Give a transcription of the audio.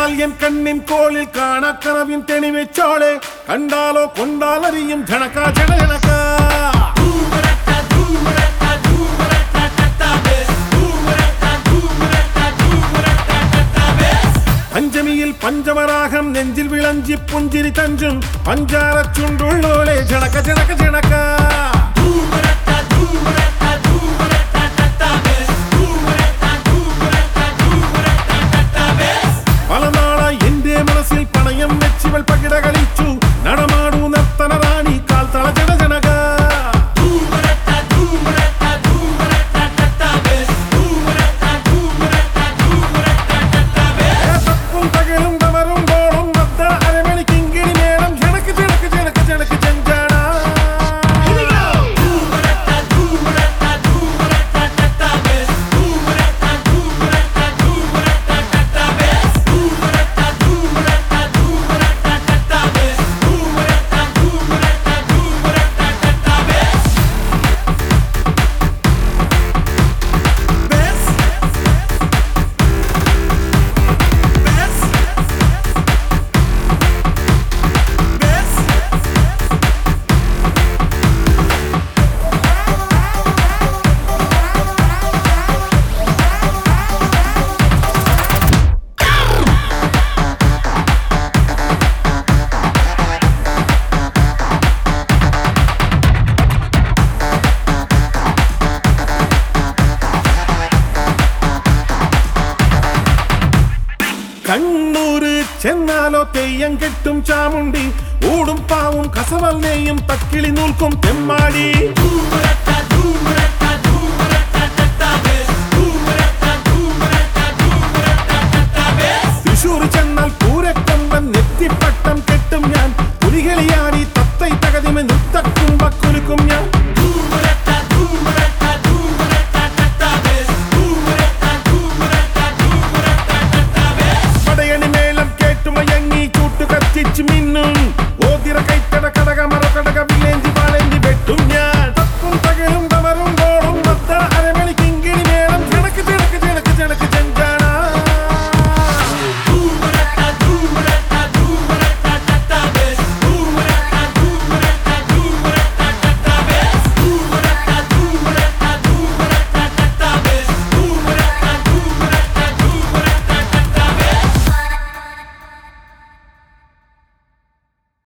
கண்டால் என் கண்ணின் கோளில் காண கனவின் தெளிவைச்சாளே கண்டாலோ கொண்டால் அறியும் ஜனகா ஜன ஜனகா பஞ்சமியில் பஞ்சமராகம் நெஞ்சில் விளஞ்சி புஞ்சிரி தஞ்சும் பஞ்சார சுண்டுள்ளோளே ஜனக ஜனக ஜனகா പല നാളായി എന്റെ മനസ്സിൽ പണയം വെച്ചിവൾ പകിട കളിച്ചു നടമാടൂ നർത്തന റാണി കാൽ തള ജന ജനക തപ്പും തകരും തമരും ബോളും നത്ത അരമണി കിങ്കിണി മേളം ജനക്ക് ജനക്ക് ജനക്ക് ജനക്ക് ജഞ്ചാണ കണ്ണൂര് ചെന്നാലോ തെയ്യം കെട്ടും ചാമുണ്ടി ഊടും പാവും കസവൽ നെയ്യും തക്കിളി നൂൽക്കും തെമ്മാടി Dura, dura,